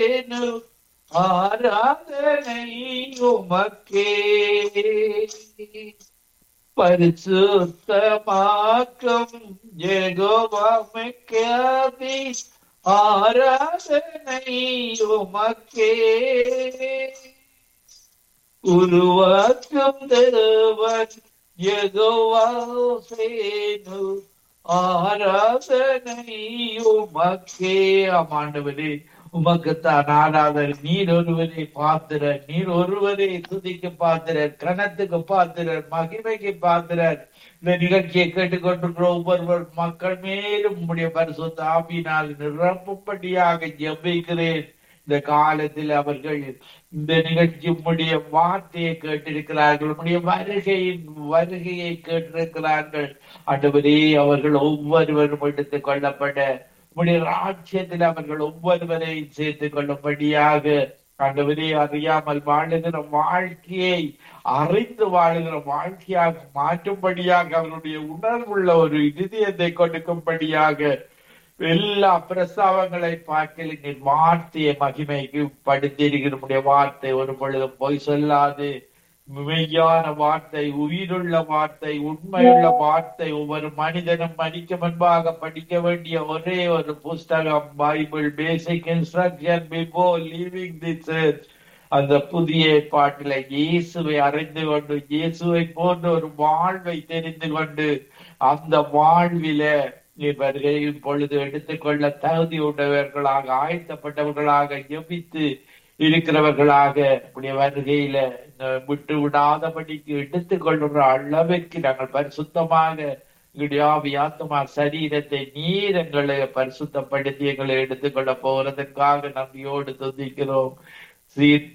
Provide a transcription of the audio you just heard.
தேனு ஆராதனை உமக்கே பரிசுத்தமாக்கும் ஜெகோவாமிக்காதி ஆராதனை உமக்கே உருவாக்கும் தேவன் யெகோவாசேனு ஆராதனை உமக்கே ஆமாண்டவரே உமக்குத்தான் ஆராதனை நீர் ஒருவரை பாத்திர நீர் ஒருவரை துதிக்கு பாத்திரர் கணத்துக்கு பாத்திரர் மகிமைக்கு பாத்திரர் இந்த நிகழ்ச்சியை கேட்டுக்கொண்டிருக்கிற ஒவ்வொருவர் மக்கள் மேலும் உம்முடைய பரிசுத்த ஆவியினால் நிரப்பும்படியாக ஜெபிக்கிறேன் இந்த காலத்தில் அவர்கள் இந்த நிகழ்ச்சி உம்முடைய வார்த்தையை கேட்டிருக்கிறார்கள் உம்முடைய வருகையின் வருகையை கேட்டிருக்கிறார்கள் ஆண்டவரே அவர்கள் ஒவ்வொருவரும் எடுத்துக் கொள்ளப்பட உம்முடைய ராஜ்யத்தில் அவர்கள் ஒவ்வொருவரையும் சேர்த்துக் கொள்ளும்படியாக ஆண்டவரே அறியாமல் வாழுகிற வாழ்க்கையை அறிந்து வாழுகிற வாழ்க்கையாக மாற்றும்படியாக அவருடைய உணர்வுள்ள ஒரு இதயத்தை கொடுக்கும்படியாக எல்லா பிரஸ்தாவங்களை பார்க்கல நீ வார்த்தையை மகிமைக்கு படுத்திருக்கிற உடைய வார்த்தை ஒரு பொழுதும் பொய் சொல்லாது மெய்யான வார்த்தை உயிருள்ள வார்த்தை உண்மையுள்ள வார்த்தை ஒவ்வொரு மனிதனும் மணிக்கு முன்பாக படிக்க வேண்டிய ஒரே ஒரு புஸ்தகம் Bible basic instruction before leaving this அந்த புதிய ஏற்பாட்டில இயேசுவை அறிந்து கொண்டு இயேசுவை போன்ற ஒரு வாழ்வை தெரிந்து கொண்டு அந்த வாழ்வில இவர்கள் இப்பொழுது எடுத்துக்கொள்ள தகுதி உடையவர்களாக ஆயத்தப்பட்டவர்களாக ஜெபித்து இருக்கிறவர்களாக உடைய வருகையில விட்டு விடாதபடிக்கு எடுத்துக்கொள்ளுற அளவிற்கு நாங்கள் பரிசுத்தமாக எங்களுடைய ஆவி ஆத்மா சரீரத்தை நீர் எங்களை பரிசுத்தப்படுத்தி எங்களை எடுத்துக்கொள்ள போறதற்காக நம்பியோடு துதிக்கிறோம் சீர்